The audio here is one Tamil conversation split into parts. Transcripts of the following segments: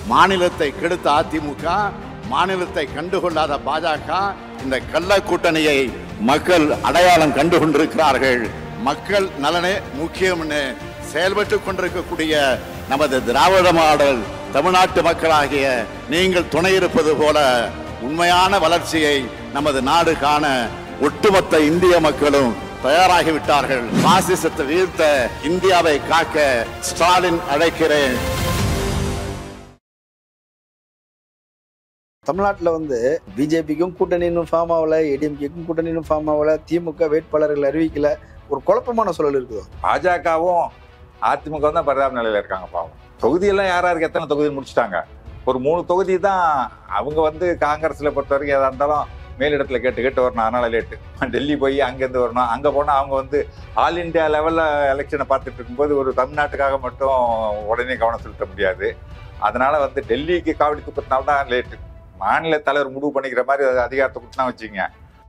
மாநிலத்தை கெடுத்த அதிமுக மாநிலத்தை கண்டுகொள்ளாத பாஜக இந்த கள்ள கூட்டணியை மக்கள் அடையாளம் கண்டு கொண்டிருக்கிறார்கள் மக்கள் நலனே முக்கியம்னு செயல்பட்டு கொண்டிருக்கக்கூடிய நமது திராவிட மாடல் தமிழ்நாட்டு மக்களாகிய நீங்கள் துணை இருப்பது போல உண்மையான வளர்ச்சியை நமது நாடு காண ஒட்டுமொத்த இந்திய மக்களும் தயாராகிவிட்டார்கள் பாசிசத்தை வீழ்த்த இந்தியாவை காக்க ஸ்டாலின் அழைக்கிறேன் தமிழ்நாட்டில் வந்து பிஜேபிக்கும் கூட்டணி இன்னும் ஃபார்ம் ஆகல ஏடிஎம்கேக்கும் கூட்டணி இன்னும் ஃபார்ம் ஆகல திமுக வேட்பாளர்கள் அறிவிக்கல ஒரு குழப்பமான சூழல் இருக்குது பாஜகவும் அதிமுக தான் பரிதாப நிலையில இருக்காங்க பாவம் தொகுதியெல்லாம் யார் யாருக்கு எத்தனை தொகுதி முடிச்சிட்டாங்க ஒரு மூணு தொகுதி தான் அவங்க வந்து காங்கிரஸ்ல பொறுத்த வரைக்கும் எதா இருந்தாலும் மேலிடத்துல கேட்டு கேட்டு வரணும் அதனால லேட்டு டெல்லி போய் அங்கேருந்து வரணும் அங்கே போனால் அவங்க வந்து ஆல் இந்தியா லெவலில் எலெக்ஷனை பார்த்துட்டு இருக்கும்போது ஒரு தமிழ்நாட்டுக்காக மட்டும் உடனே கவனம் செலுத்த முடியாது அதனால வந்து டெல்லிக்கு காவடி தூக்கத்தினால தான் லேட்டு மாநில தலைவர் முடிவு பண்ணிக்கிற மாதிரி அது அதிகாரத்தை கொடுத்துனா வச்சுங்க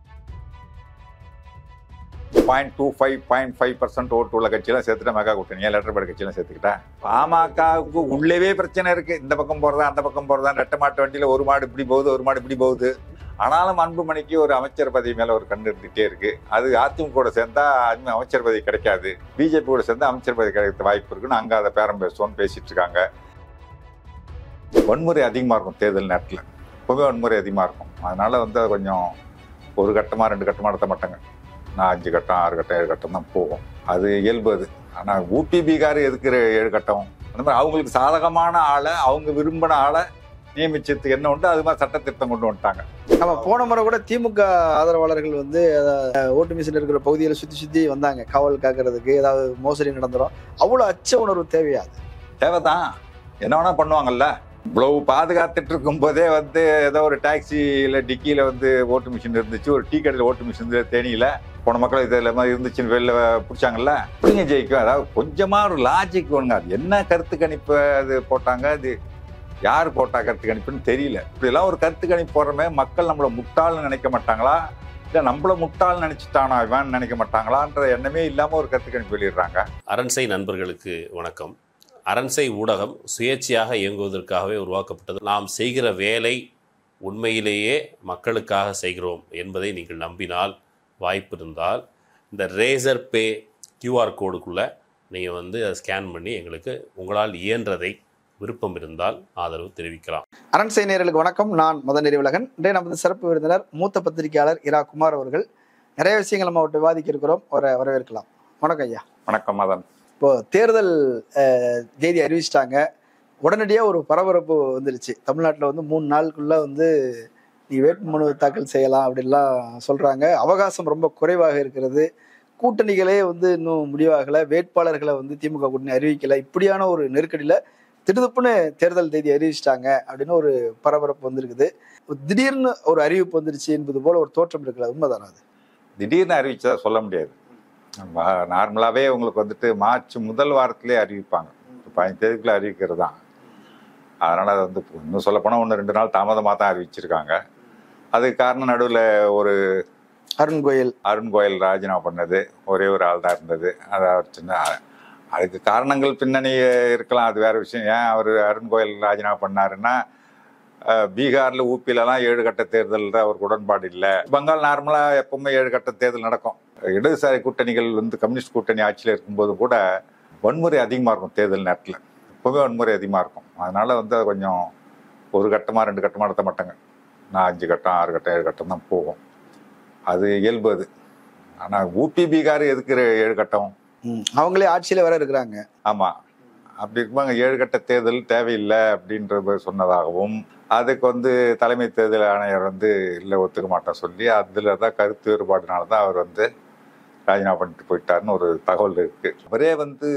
point two five point five percent ஓட்டு உள்ள கட்சியெல்லாம் சேர்த்துட்டா மெகா கூட்டணி லெட்டர் பேட் கட்சியெல்லாம் சேர்த்துக்கிட்டா பாமகவுக்கு உள்ளவே பிரச்சனை இருக்கு இந்த பக்கம் போறதா அந்த பக்கம் போறதா ரெட்டை மாட்டு வண்டியில ஒரு மாடு இப்படி போகுது ஒரு மாடு இப்படி போகுது ஆனாலும் அன்புமணிக்கு ஒரு அமைச்சர் பதவி மேல ஒரு கண்ணு இருந்துகிட்டே இருக்கு அது அதிமுக கூட சேர்ந்தா அது அமைச்சர் பதவி கிடைக்காது பிஜேபி கூட சேர்ந்தா அமைச்சர் பதவி கிடைக்க வாய்ப்பு இருக்குன்னு அங்க அதை பேரம் பேசுவோம்னு பேசிட்டு இருக்காங்க வன்முறை அதிகமா இருக்கும் தேர்தல் நேரத்துல எப்பவுமே வன்முறை அதிகமா இருக்கும் அதனால வந்து அது கொஞ்சம் ஒரு கட்டமா ரெண்டு கட்டமா நடத்த மாட்டாங்க நான் அஞ்சு கட்டம் ஆறு கட்டம் ஏழு கட்டம் தான் போகும் அது இயல்பு அது ஆனால் ஊபி பீகார் எதுக்குற ஏழு கட்டம் அந்த மாதிரி அவங்களுக்கு சாதகமான ஆளை அவங்க விரும்பின ஆளை நியமிச்சதுக்கு என்ன உண்டு அது மாதிரி சட்ட திருத்தம் கொண்டு வந்துட்டாங்க நம்ம போன முறை கூட திமுக ஆதரவாளர்கள் வந்து அஹ், ஓட்டு மிஷின் இருக்கிற பகுதியில் சுற்றி சுற்றி வந்தாங்க காவல் காக்கிறதுக்கு ஏதாவது மோசடி நடந்துரும் அவ்வளோ அச்ச உணர்வு தேவையாது தேவைதான் என்ன வேணா பண்ணுவாங்கல்ல இவ்வளவு பாதுகாத்துட்டு இருக்கும் போதே வந்து ஏதோ ஒரு டாக்ஸியில் டிக்கியில் வந்து ஓட்டு மிஷின் இருந்துச்சு ஒரு டீ கடையில் ஓட்டு மிஷின் இருந்தது தேனியில் போன மக்கள் இது மாதிரி இருந்துச்சுன்னு வெளில பிடிச்சாங்கல்ல பிடிங்க ஜெயிக்கும் அதாவது கொஞ்சமா ஒரு லாஜிக் வேணுங்க அது என்ன கருத்து கணிப்பு அது போட்டாங்க அது யார் போட்டா கருத்து கணிப்புன்னு தெரியல இப்படியெல்லாம் ஒரு கருத்து கணிப்பு போடுறமே மக்கள் நம்மள முட்டாள்னு நினைக்க மாட்டாங்களா இல்லை நம்மள முட்டாள் நினைச்சிட்டானா இவன் நினைக்க மாட்டாங்களான்ற எண்ணமே இல்லாம ஒரு கருத்து கணிப்பு வெளியிடுறாங்க அரண்சை நண்பர்களுக்கு வணக்கம் அரண்சை ஊடகம் சுயேட்சையாக இயங்குவதற்காகவே உருவாக்கப்பட்டது நாம் செய்கிற வேலை உண்மையிலேயே மக்களுக்காக செய்கிறோம் என்பதை நீங்கள் நம்பினால் வாய்ப்பு இருந்தால் இந்த ரேசர் பே கியூஆர் கோடுக்குள்ளே நீங்கள் வந்து அதை ஸ்கேன் பண்ணி எங்களுக்கு உங்களால் இயன்றதை விருப்பம் இருந்தால் ஆதரவு தெரிவிக்கலாம் அரண்சை நேயர்களுக்கு வணக்கம் நான் மதன் நெறிவுலகன் இன்றைய நமது சிறப்பு விருந்தினர் மூத்த பத்திரிகையாளர் இரா குமார் அவர்கள் நிறைய விஷயங்கள் நம்ம அவர்கிட்ட விவாதிக்க இருக்கிறோம் அவரை வரவேற்கலாம் வணக்கம் ஐயா வணக்கம் மதன் இப்போ தேர்தல் அஹ், தேதி அறிவிச்சிட்டாங்க உடனடியாக ஒரு பரபரப்பு வந்துருச்சு தமிழ்நாட்டில் வந்து மூணு நாளுக்குள்ள வந்து நீ வேட்புமனு தாக்கல் செய்யலாம் அப்படின்லாம் சொல்றாங்க அவகாசம் ரொம்ப குறைவாக இருக்கிறது கூட்டணிகளே வந்து இன்னும் முடிவாகலை வேட்பாளர்களை வந்து திமுக கூட்டணி அறிவிக்கல இப்படியான ஒரு நெருக்கடியில் திடுதுப்புன்னு தேர்தல் தேதி அறிவிச்சிட்டாங்க அப்படின்னு ஒரு பரபரப்பு வந்திருக்குது திடீர்னு ஒரு அறிவிப்பு வந்துருச்சு என்பது போல ஒரு தோற்றம் இருக்குல்ல உண்மைதானா அது திடீர்னு அறிவிச்சதா சொல்ல முடியாது நார்மலாகவே உங்களுக்கு வந்துட்டு மார்ச் முதல் வாரத்திலே அறிவிப்பாங்க ஒரு பதினஞ்சு தேதிக்குள்ள அறிவிக்கிறது தான் அதனால் அது வந்து இன்னும் சொல்ல போனால் ஒன்று ரெண்டு நாள் தாமதமாக தான் அறிவிச்சிருக்காங்க அதுக்கு காரணம் நடுவில் ஒரு அருண் கோயல் அருண் கோயல் ராஜினாமா பண்ணது ஒரே ஒரு ஆள் தான் இருந்தது அது அவர் சின்ன அதுக்கு காரணங்கள் பின்னணி இருக்கலாம் அது வேற விஷயம் ஏன் அவர் அருண் கோயல் ராஜினாமா பண்ணாருன்னா அஹ், பீகார்ல ஊப்பிலலாம் ஏழு கட்ட தேர்தலில் அவருக்கு உடன்பாடு இல்லை பெங்கால் நார்மலாக எப்பவுமே ஏழு கட்ட தேர்தல் நடக்கும் இடதுசாரி கூட்டணிகள் வந்து கம்யூனிஸ்ட் கூட்டணி ஆட்சியில் இருக்கும்போது கூட வன்முறை அதிகமாக இருக்கும் தேர்தல் நேரத்தில் எப்பவுமே வன்முறை அதிகமாக இருக்கும் அதனால வந்து அது கொஞ்சம் ஒரு கட்டமாக ரெண்டு கட்டமாக நடத்த மாட்டாங்க நான் அஞ்சு கட்டம் ஆறு கட்டம் ஏழு கட்டம் தான் போகும் அது இயல்பு அது ஆனால் ஊபி பீகார் எதுக்கு ரெ- ஏழு கட்டம் ம், அவங்களே ஆட்சியில வேற இருக்கிறாங்க ஆமாம் அப்படி இருக்கும்போது ஏழு கட்ட தேர்தல் தேவையில்லை அப்படின்றது சொன்னதாகவும் அதுக்கு வந்து தலைமை தேர்தல் ஆணையர் வந்து இல்லை ஒத்துக்க மாட்டேன் சொல்லி அதில் தான் கருத்து வேறுபாடுனால தான் அவர் வந்து ராஜினாமா பண்ணிட்டு போயிட்டாருன்னு ஒரு தகவல் இருக்கு அவரே வந்து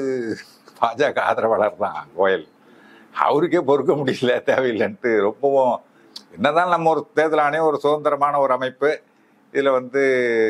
பாஜக ஆதரவாளர் தான் கோயல் அவருக்கே பொறுக்க முடியல தேவையில்லைன்ட்டு ரொம்பவும் என்னதான் நம்ம ஒரு தேர்தல் ஆணையம் ஒரு சுதந்திரமான ஒரு அமைப்பு இதில் வந்து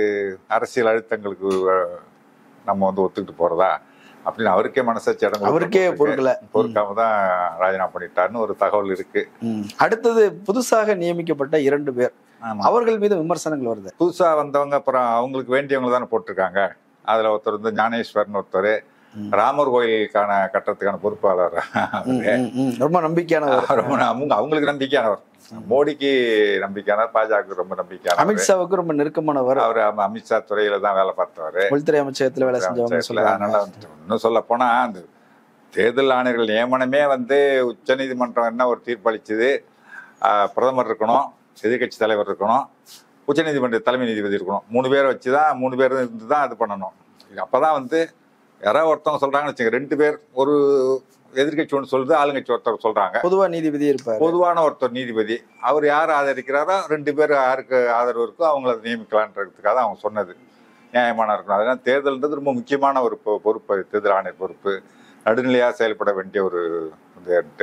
அரசியல் அழுத்தங்களுக்கு அஹ், நம்ம வந்து ஒத்துக்கிட்டு போறதா அப்படின்னு அவருக்கே மனசாட்சி இடம் கொடுக்காம அவருக்கே இருக்கு. பொறுக்கல பொறுக்காம தான் ராஜினாமா பண்ணிட்டாருன்னு ஒரு தகவல் இருக்கு ம். அடுத்தது புதுசாக நியமிக்கப்பட்ட இரண்டு பேர் ஆமா. அவர்கள் மீது விமர்சனங்கள் வருது புதுசா வந்தவங்க அப்புறம் அவங்களுக்கு வேண்டியவங்க தானே போட்டிருக்காங்க அதுல ஒருத்தர் வந்து ஞானேஸ்வரன் ஒருத்தர் ராமர் கோயிலுக்கான கட்டத்துக்கான பொறுப்பாளர் ம், ம், ம். ரொம்ப நம்பிக்கையானவர் ரொம்ப அவங்க அவங்களுக்கு நம்பிக்கையானவர் மோடிக்கு நம்பிக்கையானவர் பாஜக ரொம்ப நம்பிக்கையானவர் அமித்ஷாவுக்கு ரொம்ப நெருக்கமானவர் அவர் ஆமா, அமித்ஷா துறையில தான் வேலை பார்த்தவர் உள்துறை அமைச்சகத்துல வேலை செஞ்சவங்க அமைச்சர்ல. சொல்லுவாங்க அதனால வந்துட்டு இன்னும் சொல்ல போனா அந்த தேர்தல் ஆணையர்கள் நியமனமே வந்து உச்சநீதிமன்றம் என்ன ஒரு தீர்ப்பளிச்சது ஆஹ், பிரதமர் இருக்கணும் எதிர்க்கட்சி தலைவர் இருக்கணும் உச்சநீதிமன்ற தலைமை நீதிபதி இருக்கணும் மூணு பேரை வச்சு தான் மூணு பேர் இருந்து தான் இது பண்ணணும் இது அப்பதான் வந்து யாராவது ஒருத்தவங்க சொல்றாங்கன்னு வச்சுங்க ரெண்டு பேர் ஒரு எதிர்க்கட்சி ஒன்று சொல்லுது ஆளுங்கட்சி ஒருத்தர் சொல்றாங்க பொதுவா நீதிபதி இருப்பாரு பொதுவான ஒருத்தர் நீதிபதி அவர் யார் ஆதரிக்கிறாரோ ரெண்டு பேர் யாருக்கு ஆதரவு இருக்கோ அவங்கள நியமிக்கலான்றதுக்காக தான் அவங்க சொன்னது நியாயமான இருக்கணும் அதனால தேர்தல்ன்றது ரொம்ப முக்கியமான ஒரு பொ- பொறுப்பு தேர்தல் ஆணையர் பொறுப்பு நடுநிலையாக செயல்பட வேண்டிய ஒரு இதுன்ட்டு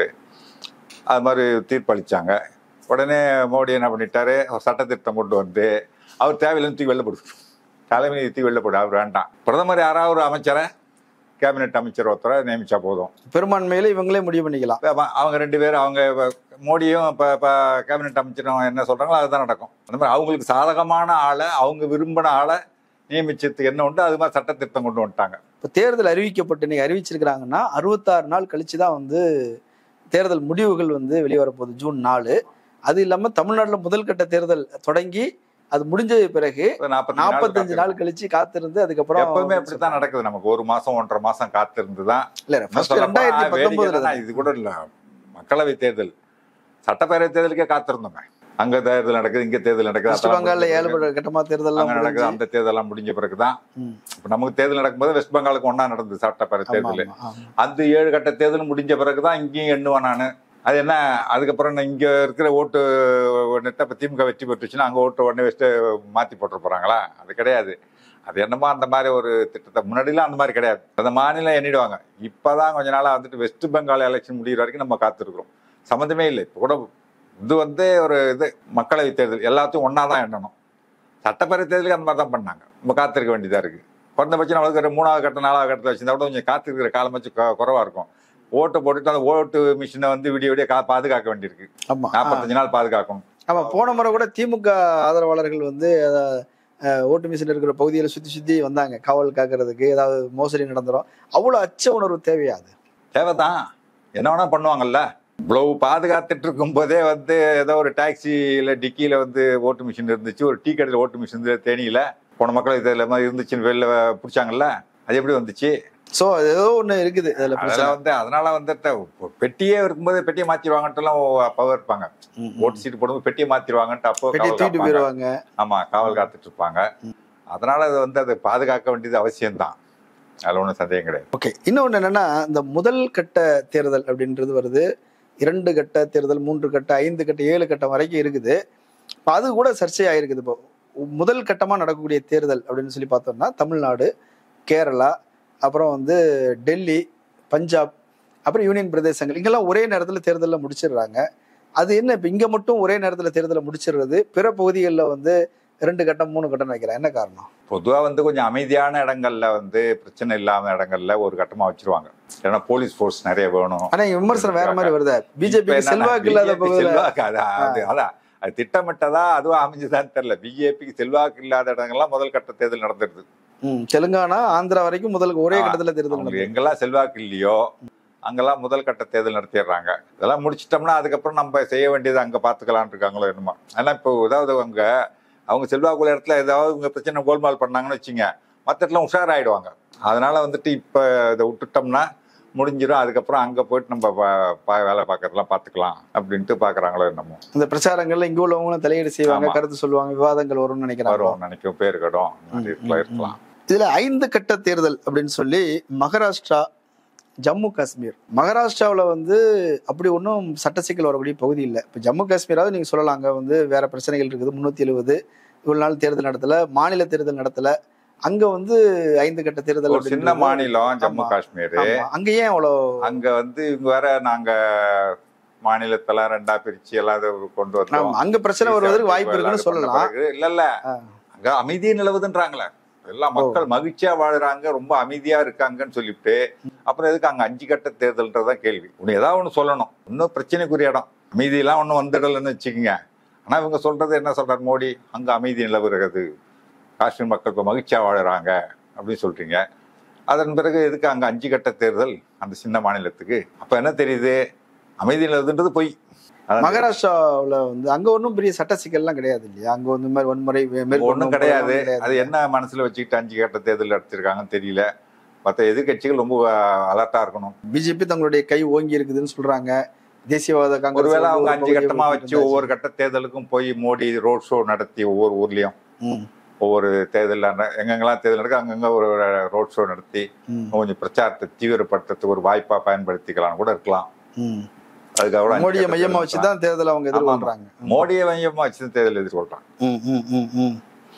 அது மாதிரி தீர்ப்பளிச்சாங்க உடனே மோடி என்ன பண்ணிட்டாரு ஒரு சட்டத்திட்டம் கொண்டு வந்து அவர் தேவையில்லைன்னு தூக்கி வெளில போட்டு தலைமை நீதி தூக்கி வெளில போடு அவர் வேண்டாம் பிரதமர் யாராவது ஒரு அமைச்சரை கேபினெட் அமைச்சர் ஒருத்தரை நியமிச்சா போதும் பெரும்பான்மையில இவங்களே முடிவு பண்ணிக்கலாம் இப்ப அவ- அவங்க ரெண்டு பேரும் அவங்க இப்ப மோடியும் இப்போ இப்போ கேபினெட் அமைச்சரும் என்ன சொல்றாங்களோ அதுதான் நடக்கும் அந்த மாதிரி அவங்களுக்கு சாதகமான ஆளை அவங்க விரும்பின ஆளை நியமிச்சதுக்கு என்ன உண்டு அது மாதிரி சட்டத்திட்டம் கொண்டு வந்துட்டாங்க இப்போ தேர்தல் அறிவிக்கப்பட்டு இன்னைக்கு அறிவிச்சிருக்கிறாங்கன்னா அறுபத்தாறு நாள் கழிச்சு தான் வந்து தேர்தல் முடிவுகள் வந்து வெளிவரப்போகுது ஜூன் நாலு அது இல்லாம தமிழ்நாட்டுல முதல் கட்ட தேர்தல் தொடங்கி அது முடிஞ்ச பிறகு இப்ப 45 நாற்பத்தஞ்சு நாள் காத்திருக்கோம். கழிச்சு காத்திருந்து அதுக்கப்புறம் எப்பவுமே அப்படித்தான் நடக்குது நமக்கு ஒரு மாசம் ஒன்றரை மாசம் காத்திருந்து தான் இல்ல இன்னும் ஃபர்ஸ்ட் சொல்லப்போனா ரெண்டாயிரத்தி வேடிக்கை பத்தொன்பதுல என்னன்னா, இது கூட இல்ல மக்களவை தேர்தல் சட்டப்பேரவை தேர்தலுக்கே காத்திருந்தோங்க அங்க தேர்தல் நடக்குது இங்க தேர்தல் நடக்குது வெஸ்ட் அதெல்லாம் பெங்கால்ல முடிஞ்ச ஏழு பிறகு- கட்டமா தேர்தல் அங்க நடக்குது அந்த தேர்தலாம் முடிஞ்ச பிறகுதான் ம். இப்ப நமக்கு தேர்தல் நடக்கும்போது வெஸ்ட் பெங்காலுக்கு ஒண்ணா நடந்தது சட்டப்பேரவை தேர்தல் அந்த ஏழு கட்ட தேர்தல் முடிஞ்ச பிறகுதான் இங்கேயும் எண்ணுவேன் நான் அது என்ன அதுக்கப்புறம் நான் இங்க இருக்கிற ஓட்டு நெட்ட இப்ப திமுக வெற்றி பெற்றுச்சுன்னா அங்க ஓட்டு உடனே வச்சுட்டு மாத்தி போட்டு போறாங்களா அது கிடையாது அது என்னமோ அந்த மாதிரி ஒரு திட்டத்தை முன்னாடிலாம் அந்த மாதிரி கிடையாது அந்த மாநிலம் எண்ணிடுவாங்க இப்பதான் கொஞ்ச நாளா வந்துட்டு வெஸ்ட் பெங்கால் எலெக்ஷன் முடிகிற வரைக்கும் நம்ம காத்திருக்கிறோம் சம்மந்தமே இல்லை இப்போ கூட இது வந்து ஒரு இது மக்களவை தேர்தல் எல்லாத்தையும் ஒண்ணா தான் எண்ணணும் சட்டப்பேரவை தேர்தலுக்கு அந்த மாதிரி தான் பண்ணாங்க நம்ம காத்திருக்க வேண்டியதா இருக்கு குறைந்தபட்சம் நம்மளுக்கு ஒரு மூணாவது கட்ட நாலாவது கட்டத்தில் வச்சிருந்தா கூட கொஞ்சம் காத்திருக்கிற காலம் வச்சு குறவா இருக்கும் ஓட்டு போட்டுட்டு அந்த ஓட்டு மிஷினை வந்து விடிய விடிய கா பாதுகாக்க வேண்டியிருக்கு ஆமா ஆ. நாற்பத்தஞ்சு நாள் பாதுகாக்கணும் ஆமா போன முறை கூட திமுக ஆதரவாளர்கள் வந்து அஹ், அஹ், ஓட்டு மிஷின் இருக்கிற பகுதியில சுத்தி சுத்தி வந்தாங்க காவல் காக்கிறதுக்கு ஏதாவது மோசடி நடந்துரும் அவ்வளவு அச்ச உணர்வு தேவையா அது தேவைதான் என்ன வேணா பண்ணுவாங்கல்ல இவ்வளவு பாதுகாத்துட்டு இருக்கும் போதே வந்து ஏதோ ஒரு டாக்ஸியில டிக்கியில வந்து ஓட்டு மிஷின் இருந்துச்சு ஒரு டீ கடையில் ஓட்டு மிஷின் இருந்தது தேனியில போன மக்கள் இதில் மாதிரி இருந்துச்சுன்னு வெளில பிடிச்சாங்கல்ல அது எப்படி வந்துச்சு சோ அது ஏதோ ஒண்ணு இருக்குது அதுல பிரச்சனை அதெல்லாம் வந்து அதனால வந்துட்டு பெட்டியே இருக்கும்போது பெட்டியை மாத்திடுவாங்கன்ட்டுலாம் அப்போ இருப்பாங்க ம், ம். ஓட்டு சீட்டு போடும்போது பெட்டியை மாத்திடுவாங்கன்ட்டு அப்போ பெட்டி காவல் தூக்கிட்டு காப்பாங்க. போயிருவாங்க ஆமா காவல் காத்துட்டு இருப்பாங்க அதனால அது வந்து அதை பாதுகாக்க வேண்டியது அவசியம்தான் அதுல ஒன்றும் சந்தேகம் கிடையாது ஓகே இன்னொன்று என்னன்னா இந்த முதல் கட்ட தேர்தல் அப்படின்றது வருது இரண்டு கட்ட தேர்தல் மூன்று கட்ட ஐந்து கட்ட ஏழு கட்டம் வரைக்கும் இருக்குது இப்போ அது கூட சர்ச்சையாயிருக்குது இப்போ முதல் கட்டமாக நடக்கக்கூடிய தேர்தல் அப்படின்னு சொல்லி பார்த்தோம்னா தமிழ்நாடு கேரளா அப்புறம் வந்து டெல்லி பஞ்சாப் அப்புறம் யூனியன் பிரதேசங்கள் இங்கெல்லாம் ஒரே நேரத்தில் தேர்தலில் முடிச்சிடுறாங்க அது என்ன இப்போ இங்கே மட்டும் ஒரே நேரத்தில் தேர்தலை முடிச்சிடுறது பிற பகுதிகளில் வந்து ரெண்டு கட்டம் மூணு கட்டம் வைக்கிறேன் என்ன காரணம் பொதுவா வந்து கொஞ்சம் அமைதியான இடங்கள்ல வந்து பிரச்சனை இல்லாம இடங்கள்ல ஒரு கட்டமா வச்சிருவாங்க ஏன்னா போலீஸ் ஃபோர்ஸ் நிறைய வேணும் ஆனா இங்க விமர்சனம் வேற மாதிரி வருது இப்ப பிஜேபிக்கு என்னன்னா, செல்வாக்கு இல்லாத BJP பகுதியில் செல்வாக்கு அதான் அது அதான் அது திட்டமிட்டதா அதுவும் அமைஞ்சுதான்னு தெரியல பிஜேபிக்கு செல்வாக்கு இல்லாத இடங்கள்லாம் முதல் கட்ட தேர்தல் நடந்துருது ம், தெலுங்கானா ஆந்திரா வரைக்கும் முதல் ஒரே ஆ, கட்டத்துல தேர்தல் அவங்களுக்கு நடந்தது. எங்கெல்லாம் செல்வாக்கு இல்லையோ அங்கெல்லாம் முதல் கட்ட தேர்தல் நடத்திடுறாங்க இதெல்லாம் முடிச்சிட்டோம்னா அதுக்கப்புறம் நம்ம செய்ய வேண்டியது அங்க பாத்துக்கலாம்னு இருக்காங்களோ என்னமோ ஆனா இப்போ ஏதாவது அவங்க அவங்க செல்வாக்குள்ள இடத்துல ஏதாவது இவங்க பிரச்சனை கோல்மால் பண்ணாங்கன்னு வச்சுங்க மற்ற இடத்துல உஷாராயிடுவாங்க அதனால வந்துட்டு இப்ப இதை விட்டுட்டோம்னா முடிஞ்சிடும் அதுக்கப்புறம் அங்க போயிட்டு நம்ம பா- பா- வேலை பார்க்கறதெல்லாம் பாத்துக்கலாம் அப்படின்ட்டு பாக்குறாங்களோ என்னமோ இந்த பிரச்சாரங்கள்ல இங்க உள்ளவங்களும் தலையீடு செய்வாங்க ஆமா. கருத்து சொல்லுவாங்க விவாதங்கள் வரும்னு நினைக்கிறாங்க வரும் நினைக்கும் பேர் கடும் ம், இருக்கலாம் ம், இருக்கலாம் இதுல ஐந்து கட்ட தேர்தல் அப்படின்னு சொல்லி மகாராஷ்டிரா ஜம்மு காஷ்மீர் மகாராஷ்டிராவுல வந்து அப்படி ஒன்றும் சட்ட சிக்கல் வரக்கூடிய பகுதி இல்லை இப்போ ஜம்மு காஷ்மீராவது நீங்க சொல்லலாம் அங்க வந்து வேற பிரச்சனைகள் இருக்குது முன்னூத்தி எழுபது இவ்வளவு நாள் தேர்தல் நடத்தல மாநில தேர்தல் நடத்தல அங்க வந்து ஐந்து கட்ட தேர்தல் ஒரு சின்ன அப்படின்றது- மாநிலம் ஜம்மு ஆமா. காஷ்மீர் ஆமா. அங்க ஏன் அவ்வளோ அங்க வந்து இவங்க வேற நாங்க மாநிலத்தெல்லாம் ரெண்டா பிரிச்சு எல்லாம் இது கொண்டு வந்தோம் ஆமா, அங்க பிரச்சனை வருவதற்கு வாய்ப்பு இருக்குன்னு எல்லாரும் பண்ண சொல்லலாம் பிறகு, இல்ல இல்ல ஆ. அங்க அமைதியே நிலவுதுன்றாங்களே எல்லாம் மக்கள் மகிழ்ச்சியா வாழுறாங்க ரொம்ப அமைதியா இருக்காங்கன்னு சொல்லிட்டு அப்புறம் எதுக்கு அங்க அஞ்சு கட்ட தேர்தல்ன்றதான் கேள்வி ஒண்ணு ஏதாவது ஒண்ணு சொல்லணும் இன்னும் பிரச்சனைக்குரிய இடம் அமைதியெல்லாம் ஒண்ணும் வந்துடலன்னு வச்சுக்கோங்க ஆனா இவங்க சொல்றது என்ன சொல்றாரு மோடி அங்க அமைதி நிலவுகிறது காஷ்மீர் மக்கள் இப்ப மகிழ்ச்சியா வாழுறாங்க அப்படின்னு சொல்றீங்க அதன் பிறகு எதுக்கு அங்க அஞ்சு கட்ட தேர்தல் அந்த சின்ன மாநிலத்துக்கு அப்ப என்ன தெரியுது அமைதி நிலவுன்றது பொய் அதான் மகாராஷ்டிராவுல வந்து அங்க ஒன்றும் பெரிய சட்ட சிக்கல்லாம் கிடையாது இல்லையா அங்க வந்து இந்த மாதிரி வன்முறை மே- மேற்கொண்டு ஒன்றும் கிடையாது கிடையாது. அது என்ன மனசுல வச்சுக்கிட்டு அஞ்சு கட்ட தேர்தல் நடத்திருக்காங்கன்னு தெரியல மற்ற எதிர்க்கட்சிகள் ரொம்ப அலர்ட்டா இருக்கணும் பிஜேபி தங்களுடைய கை ஓங்கி இருக்குதுன்னு சொல்றாங்க தேசியவாத காங்கிரஸ் ஒருவேளை வந்து அவங்க ஒரு அஞ்சு பகுதியை கட்டமா விட்டுட்டு வச்சு ஒவ்வொரு கட்ட தேர்தலுக்கும் போய் மோடி ரோட் ஷோ நடத்தி ஒவ்வொரு ஊர்லயும் ம், ஒவ்வொரு தேர்தல் எங்கெங்கெல்லாம் தேர்தல் நடக்கு அங்கங்க ஒரு ரோட் ஷோ நடத்தி ம், கொஞ்சம் பிரச்சாரத்தை தீவிரப்படுத்துறதுக்கு ஒரு வாய்ப்பா பயன்படுத்திக்கலாம் கூட இருக்கலாம் ம். அதுக்காக கூட அஞ்சு மோடியை கட்ட மையமா தேர்தல் வச்சுதான் தேர்தல் அவங்க எதிர்கொள்றாங்க மோடியை மையமா வச்சு தேர்தல் எதிர்கொள்றாங்க ம், ம், ம், ம்.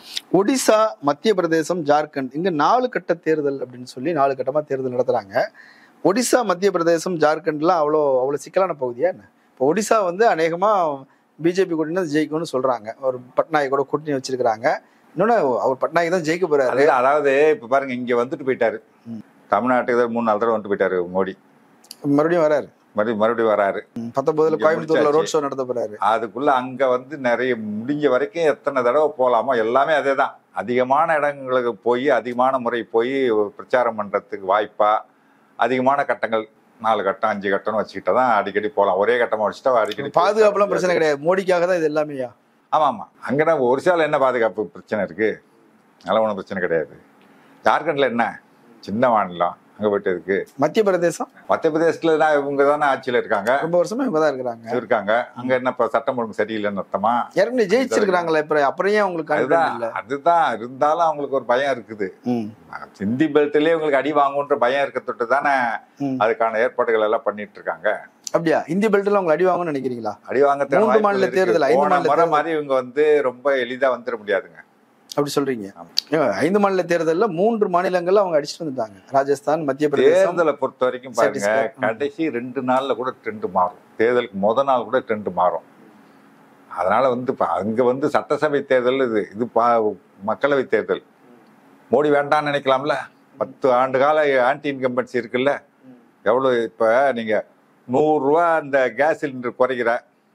ஒடிசா மத்திய பிரதேசம் ஜார்க்கண்ட் இங்க நாலு கட்ட தேர்தல் அப்படின்னு சொல்லி நாலு கட்டமா தேர்தல் நடத்துறாங்க ஒடிசா மத்திய பிரதேசம் ஜார்க்கண்ட்லாம் அவ்வளோ அவ்வளோ சிக்கலான பகுதியா என்ன இப்போ ஒடிசா வந்து அநேகமா பிஜேபி கூட்டணி தான் ஜெயிக்கும்னு சொல்றாங்க ஒரு பட்நாயக் கூட கூட்டணி வச்சிருக்கிறாங்க இன்னொன்னு அவர் பட்நாயக் தான் ஜெயிக்க போறாரு அதுதான் அதாவது இப்ப பாருங்க இங்க வந்துட்டு போயிட்டாரு ம். தமிழ்நாட்டுக்கு தான் மூணு நாலு தடவை வந்துட்டு போயிட்டாரு மோடி மறுபடியும் வராரு மறுபடியும் மறுபடியும் வராரு ம், பத்தொன்பதுல இங்க கோயம்புத்தூர்ல ரோட் முடிச்சாச்சு. ஷோ நடத்த போறாரு அதுக்குள்ள அங்க வந்து நிறைய முடிஞ்ச வரைக்கும் எத்தனை தடவை போலாமோ எல்லாமே அதே தான் அதிகமான இடங்களுக்கு போய் அதிகமான முறை போய் பிரச்சாரம் பண்றதுக்கு வாய்ப்பா அதிகமான கட்டங்கள் நாலு கட்டம் அஞ்சு கட்டம்னு வச்சுக்கிட்டா தான் அடிக்கடி போகலாம் ஒரே கட்டமா வச்சுட்டா அடிக்கடி பாதுகாப்புலாம் பிரச்சனை கிடையாது மோடிக்காக தான் இது எல்லாமேயா ஆமா ஆமா அங்கன்னா ஒரிசால என்ன பாதுகாப்பு பிரச்சனை இருக்கு அதெல்லாம் ஒன்றும் பிரச்சனை கிடையாது ஜார்க்கண்ட்ல என்ன சின்ன மாநிலம் அங்க போயிட்டு இருக்கு மத்திய பிரதேசம் மத்திய பிரதேசத்துல தான் இவங்க தானே ஆட்சியில இருக்காங்க ரொம்ப வருஷமா இவங்க தான் இருக்கிறாங்க இருக்காங்க அங்க என்ன இப்ப சட்டம் ஒழுங்கு சரியில்லைன்னு அர்த்தமா ஏற்கனவே ஜெயிச்சிருக்கிறாங்களே அப்புறம் அப்புறம் ஏன் உங்களுக்கு அதுதான் confident இல்ல அதுதான் இருந்தாலும் அவங்களுக்கு ஒரு பயம் இருக்குது ம், சிந்தி பெல்ட்லயே உங்களுக்கு அடி வாங்குன்ற பயம் இருக்க தொட்டு தானே ம். அதுக்கான ஏற்பாடுகள் எல்லாம் பண்ணிட்டு இருக்காங்க அப்படியா இந்தி பெல்ட்ல உங்களை அடி வாங்கணும்னு நினைக்கிறீங்களா அடி வாங்கறதுக்கான மூன்று மாநில வாய்ப்புகள் இருக்கு. தேர்தல், ஐந்து போன மாநில முறை தேர்தல். மாதிரி இவங்க வந்து ரொம்ப எளிதா வந்துட முடியாதுங்க அப்படி சொல்றீங்க ஆமா. ஏங்க, ஐந்து மாநில தேர்தல்ல மூன்று மாநிலங்கள்ல அவங்க அடிச்சுட்டு வந்துட்டாங்க ராஜஸ்தான் மத்திய பிரதேசம் தேர்தலை பொறுத்த வரைக்கும் பாருங்க சத்தீஸ்கர். ம். கடைசி ரெண்டு நாள்ல கூட ட்ரெண்ட் மாறும் தேர்தலுக்கு முத நாள் கூட ட்ரெண்ட் மாறும் அதனால வந்து இப்ப அங்க வந்து சட்டசபை தேர்தல் இது இது பா- மக்களவை தேர்தல் மோடி வேண்டாம்னு நினைக்கலாம்ல பத்து ஆண்டு கால ஆன்டி இன்கம்பன்சி இருக்குல்ல எவ்வளவு இப்ப நீங்க நூறு ரூபா அந்த கேஸ் சிலிண்டர் குறைக்கிற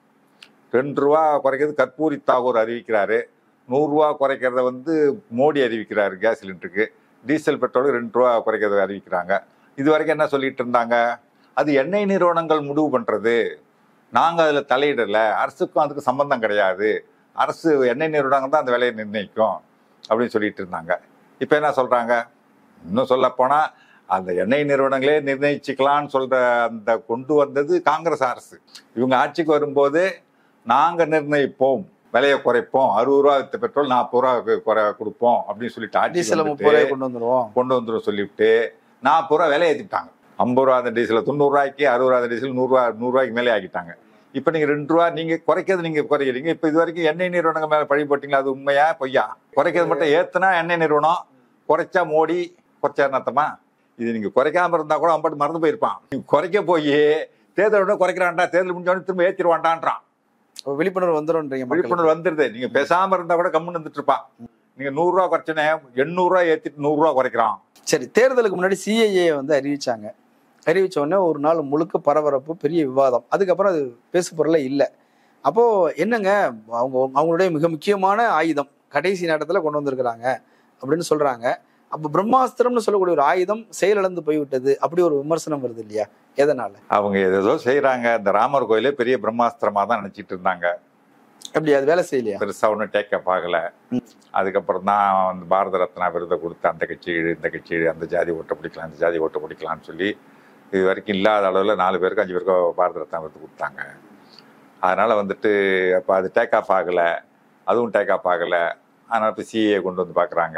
ரெண்டு ரூபா குறைக்கிறது கற்பூரி தாகூர் அறிவிக்கிறாரு நூறு ரூபா குறைக்கிறத வந்து மோடி அறிவிக்கிறாரு கேஸ் சிலிண்டருக்கு டீசல் பெட்ரோல் ரெண்டு ரூபா குறைக்கிறத அறிவிக்கிறாங்க இது வரைக்கும் என்ன சொல்லிட்டு இருந்தாங்க அது எண்ணெய் நிறுவனங்கள் முடிவு பண்றது நாங்க அதுல தலையிடல அரசுக்கும் அதுக்கு சம்பந்தம் கிடையாது அரசு எண்ணெய் நிறுவனங்கள் தான் அந்த விலையை நிர்ணயிக்கும் அப்படின்னு சொல்லிட்டு இருந்தாங்க இப்போ என்ன சொல்றாங்க இன்னும் சொல்ல போனா அந்த எண்ணெய் நிறுவனங்களே நிர்ணயிச்சுக்கலாம்னு சொல்ற அந்த கொண்டு வந்தது காங்கிரஸ் அரசு இவங்க ஆட்சிக்கு வரும்போது நாங்க நிர்ணயிப்போம் விலையை குறைப்போம் அறுபது ரூபா வித்த பெட்ரோல் நாற்பது ரூபா குறை கொடுப்போம் அப்படின்னு சொல்லிட்டு ஆட்சி டீசல முப்பது ரூபாய் கொண்டு வந்துருவோம் கொண்டு வந்துடும் சொல்லிவிட்டு நாற்பது ரூபா விலை ஏற்றிட்டாங்க ஐம்பது ரூபா அந்த டீசல் தொண்ணூறு ரூபாய்க்கு அறுபது ரூபா அந்த டீசல் நூறுரூவா நூறுரூவாய்க்கு மேலே ஆக்கிட்டாங்க இப்போ நீங்கள் ரெண்டு ரூபா நீங்கள் குறைக்கிறது நீங்கள் குறைக்கிறீங்க இப்போ இது வரைக்கும் எண்ணெய் நிறுவனங்கள் மேலே பழி போட்டீங்களா அது உண்மையா பொய்யா குறைக்கிறது மட்டும் ஏற்றுனா எண்ணெய் நிறுவனம் குறைச்சா மோடி குறைச்சாருன்னு அர்த்தமா இது நீங்கள் குறைக்காம இருந்தால் கூட அவன் பாட்டு மறந்து போயிருப்பான் நீங்க குறைக்க போய் தேர்தலோட குறைக்கிறான்டா தேர்தல் முடிஞ்சோடனே திரும்ப ஏற்றிடுவான்டான்றான் ஒரு விழிப்புணர்வு வந்துரும்ன்றீங்க மக்களுக்கு. விழிப்புணர்வு வந்துருது நீங்க பேசாம இருந்தா கூட கம்முன்னு இருந்துட்டு இருப்பான் நீங்க நூறு ரூபா குறைச்சனே எண்ணூறு ரூபா ஏத்திட்டு நூறு ரூபா குறைக்கிறான் சரி தேர்தலுக்கு முன்னாடி சிஏஏ வந்து அறிவிச்சாங்க அறிவிச்ச உடனே ஒரு நாள் முழுக்க பரபரப்பு பெரிய விவாதம் அதுக்கப்புறம் அது பேசு பொருளே இல்லை அப்போ என்னங்க அவங்க அவங்களுடைய மிக முக்கியமான ஆயுதம் கடைசி நேரத்துல கொண்டு வந்திருக்கிறாங்க அப்படின்னு சொல்றாங்க அப்போ பிரம்மாஸ்திரம்னு சொல்லக்கூடிய ஒரு ஆயுதம் செயலிழந்து போய்விட்டது அப்படி ஒரு விமர்சனம் வருது இல்லையா எதனால அவங்க ஏதோ செய்யறாங்க இந்த ராமர் கோயிலே பெரிய பிரம்மாஸ்திரமா தான் நினைச்சிட்டு இருந்தாங்க அப்படி அது வேலை செய்யலையா பெருசா ஒன்றும் டேக்கப் ஆகல அதுக்கப்புறம் தான் வந்து பாரத ரத்னா விருதை கொடுத்து அந்த கட்சி இழு, இந்த கட்சி இழு, அந்த ஜாதி ஓட்ட பிடிக்கலாம் இந்த ஜாதி ஓட்ட பிடிக்கலாம்னு சொல்லி இது வரைக்கும் இல்லாத அளவில் நாலு பேருக்கு அஞ்சு பேருக்கோ பாரத ரத்னா விருது கொடுத்தாங்க அதனால வந்துட்டு அப்போ அது டேக் ஆஃப் ஆகலை அதுவும் டேக் ஆஃப் ஆகலை அதனால இப்போ சிஏ கொண்டு வந்து பார்க்குறாங்க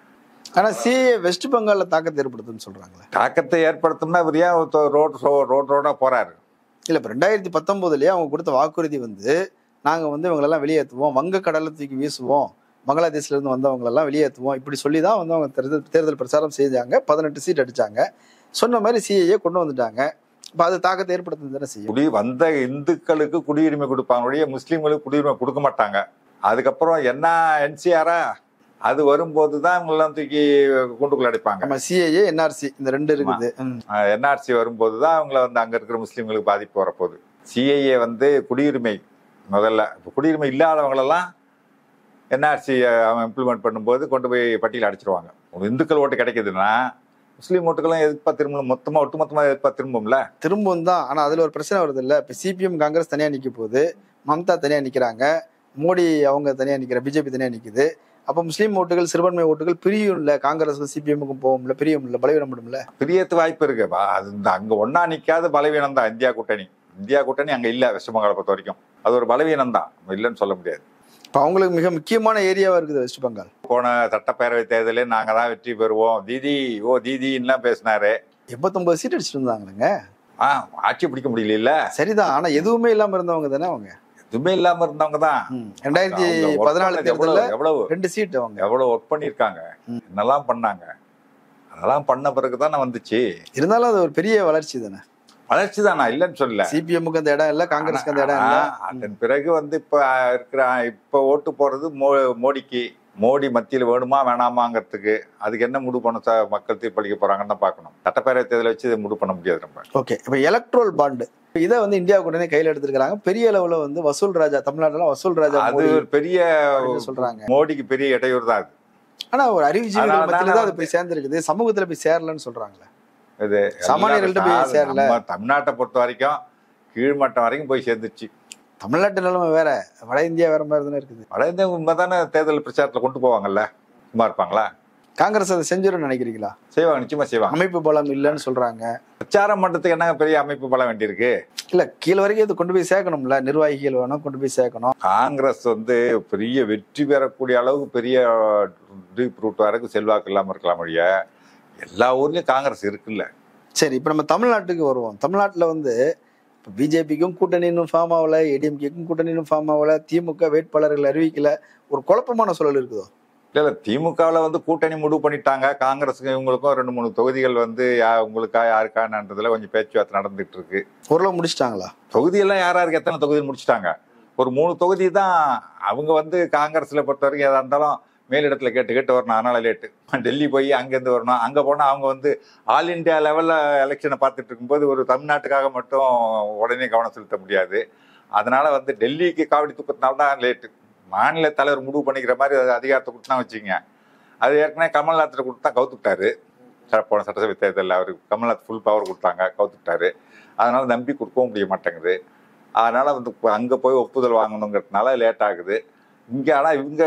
ஆனா சிஏ வெஸ்ட் பெங்கால்ல தாக்கத்தை ஏற்படுத்துன்னு சொல்றாங்களே தாக்கத்தை ஏற்படுத்தும்னா இவர் ஏன் ரோட் ரோட் ரோடா போறாரு இல்ல இப்ப ரெண்டாயிரத்தி பத்தொன்பதுலயே அவங்க கொடுத்த வாக்குறுதி வந்து நாங்க வந்து இவங்களெல்லாம் வெளியேற்றுவோம் வங்க கடலை தூக்கி வீசுவோம் பங்களாதேஷ்ல இருந்து வந்தவங்க எல்லாம் வெளியேற்றுவோம் இப்படி சொல்லி தான் வந்து அவங்க தேர்தல் தேர்தல் பிரச்சாரம் செஞ்சாங்க பதினெட்டு சீட் அடிச்சாங்க சொன்ன மாதிரி சிஏஏ கொண்டு வந்துட்டாங்க இப்ப அது தாக்கத்தை ஏற்படுத்த தானே செய்யும் குடி வந்த இந்துக்களுக்கு குடியுரிமை கொடுப்பாங்க ஒழிய முஸ்லீம்களுக்கு குடியுரிமை கொடுக்க மாட்டாங்க அதுக்கப்புறம் என்ன என்சிஆரா அது வரும்போது தான் இவங்கெல்லாம் தூக்கி கூண்டுக்குள்ள அடைப்பாங்க நம்ம சிஏஏ என்ஆர்சி இந்த ரெண்டு இருக்குது ம். என்ஆர்சி வரும்போது தான் அவங்கள வந்து அங்க இருக்கிற முஸ்லீம்களுக்கு பாதிப்பு வரப்போகுது சிஐஏ வந்து குடியுரிமை முதல்ல இப்போ குடியுரிமை இல்லாதவங்களெல்லாம் என்ஆர்சி அவன் இம்ப்ளிமெண்ட் பண்ணும்போது கொண்டு போய் பட்டியல் அடைச்சிருவாங்க ஒரு இந்துக்கள் ஓட்டு கிடைக்குதுன்னா முஸ்லீம் ஓட்டுகளும் எதிர்ப்பா திரும்பணும் மொத்தமா ஒட்டுமொத்தமா எதிர்ப்பா திரும்பும்ல திரும்பவும் தான் ஆனா அதுல ஒரு பிரச்சனை வருது இல்ல இப்ப சிபிஎம் காங்கிரஸ் தனியா நிக்க போகுது மம்தா தனியா நிக்கிறாங்க மோடி அவங்க தனியா நிக்கிற பிஜேபி தனியா நிக்குது அப்ப முஸ்லீம் ஓட்டுகள் சிறுபான்மை ஓட்டுகள் பிரியும் இல்ல காங்கிரஸுக்கும் சிபிஎம்முக்கும் போகும்ல பிரியும் இல்ல பலவீனப்படும்ல பிரியத்து வாய்ப்பு இருக்கு பா- அது இந்த அங்க ஒன்னா நிக்காத பலவீனம் தான் இந்தியா கூட்டணி இந்தியா கூட்டணி அங்க இல்ல வெஸ்ட் பெங்காலை பொறுத்த வரைக்கும் அது ஒரு பலவீனம் தான் இல்லைன்னு சொல்ல முடியாது இப்ப அவங்களுக்கு மிக முக்கியமான ஏரியாவா இருக்குது வெஸ்ட் பெங்கால் போன சட்டப்பேரவை தேர்தலில் நாங்க தான் வெற்றி பெறுவோம் தீதி ஓ தீதின்லாம் பேசினாரு எண்பத்தொன்பது சீட் அடிச்சுட்டு இருந்தாங்களேங்க ஆ ஆட்சி பிடிக்க முடியல சரிதான் ஆனா எதுவுமே இல்லாம இருந்தவங்க தானே அவங்க எதுவுமே இல்லாம இருந்தவங்க தான் ம். ரெண்டாயிரத்தி அவங்க work பதினாலு பண்ணது எவ்வளவு தேர்தல்ல எவ்வளவு ரெண்டு சீட் அவங்க எவ்வளவு ஒர்க் பண்ணியிருக்காங்க ம். என்னெல்லாம் பண்ணாங்க அதெல்லாம் பண்ண பிறகு தானே வந்துச்சு இருந்தாலும் அது ஒரு பெரிய வளர்ச்சி தானே வளர்ச்சி தான் நான் இல்லைன்னு சொல்லல சிபிஎம்முக்கு அந்த இடம் இல்ல காங்கிரஸ்க்கு அந்த இடம் இல்ல ஆனா, அதன் பிறகு வந்து இப்ப இருக்கிற இப்ப ஓட்டு போறது மோ- மோடிக்கு மோடி மத்தியில் வேணுமா வேணாமாங்கிறதுக்கு அதுக்கு என்ன முடிவு பண்ண ச- மக்கள் தீர்ப்பளிக்க போறாங்கன்னு தான் பார்க்கணும் சட்டப்பேரவை தேர்தலை வச்சு இதை முடிவு பண்ண முடியாது நம்ம ஓகே இப்போ எலக்ட்ரோல் பாண்டு இதை வந்து இந்தியா கூட்டணி கையில எடுத்திருக்காங்க பெரிய அளவுல வந்து வசூல் ராஜா தமிழ்நாட்டுல வசூல் ராஜா அது மோடி ஒரு பெரிய அப்படின்னு சொல்றாங்க மோடிக்கு பெரிய இடையூறு தான் அது ஆனா ஒரு அறிவுஜீவிகள் அதனால மத்தியில தான் அது தான் போய் சேர்ந்திருக்குது சமூகத்துல போய் சேரலன்னு சொல்றாங்களே இது சாமானியர்கள்ட்ட போய் எல்லாரும் சேரல. நம்ம தமிழ்நாட்டை பொறுத்த வரைக்கும் கீழ்மட்டம் வரைக்கும் போய் சேர்ந்துச்சு தமிழ்நாட்டு நிலைமை வேற வட இந்தியா வேற மாதிரி தானே இருக்குது வட இந்தியா உண்மைதானே தேர்தல் பிரச்சாரத்துல கொண்டு போவாங்கல்ல சும்மா இருப்பாங்களா காங்கிரஸ் அதை செஞ்சிடும் நினைக்கிறீங்களா செய்வாங்க நிச்சயமா செய்வாங்க அமைப்பு பலம் இல்லைன்னு சொல்றாங்க பிரச்சாரம் பண்றதுக்கு என்னங்க பெரிய அமைப்பு பலம் வேண்டியிருக்கு இல்ல கீழ வரைக்கும் இது கொண்டு போய் சேர்க்கணும்ல நிர்வாகிகள் வேணும் கொண்டு போய் சேர்க்கணும் காங்கிரஸ் வந்து பெரிய வெற்றி பெறக்கூடிய அளவுக்கு பெரிய டீப் ரூட் வரைக்கும் செல்வாக்கு இல்லாம இருக்கலாம் வழிய எல்லா ஊர்லயும் காங்கிரஸ் இருக்குல்ல சரி இப்போ நம்ம தமிழ்நாட்டுக்கு வருவோம் தமிழ்நாட்டில் வந்து இப்போ பிஜேபிக்கும் கூட்டணி இன்னும் ஃபார்ம் ஆகல ஏடிஎம்கேக்கும் கூட்டணி இன்னும் ஃபார்ம் ஆகல திமுக வேட்பாளர்கள் அறிவிக்கல ஒரு குழப்பமான சூழல் இருக்குதோ இல்ல இல்ல திமுகவில் வந்து கூட்டணி முடிவு பண்ணிட்டாங்க காங்கிரஸுக்கு இவங்களுக்கும் ரெண்டு மூணு தொகுதிகள் வந்து யா உங்களுக்கா யாருக்கான்றதுல கொஞ்சம் பேச்சுவார்த்தை நடந்துட்டு இருக்கு ஓரளவு முடிச்சிட்டாங்களா தொகுதியெல்லாம் யார் யாருக்கு எத்தனை தொகுதி முடிச்சிட்டாங்க ஒரு மூணு தொகுதி தான் அவங்க வந்து காங்கிரஸ்ல பொறுத்த வரைக்கும் எதா இருந்தாலும் மேலிடத்துல கேட்டு கேட்டு வரணும் அதனால லேட்டு டெல்லி போய் அங்கேருந்து வரணும் அங்கே போனால் அவங்க வந்து ஆல் இந்தியா லெவலில் எலெக்ஷனை பார்த்துட்டு இருக்கும்போது ஒரு தமிழ்நாட்டுக்காக மட்டும் உடனே கவனம் செலுத்த முடியாது அதனால வந்து டெல்லிக்கு காவடி தூக்கத்தினால தான் லேட்டு மாநில தலைவர் முடிவு பண்ணிக்கிற மாதிரி அது அதிகாரத்தை கொடுத்தா வச்சுங்க அது ஏற்கனவே கமல்நாத்தில் கொடுத்தா கவுத்துக்கிட்டாரு ச- போன சட்டசபை தேர்தலில் அவர் கமல்நாத் ஃபுல் பவர் கொடுத்தாங்க கவுத்துக்கிட்டாரு அதனால நம்பி கொடுக்கவும் முடிய மாட்டேங்குது அதனால வந்து இப்ப அங்க போய் ஒப்புதல் வாங்கணுங்கிறதுனால லேட் ஆகுது இங்க ஆனா இவங்க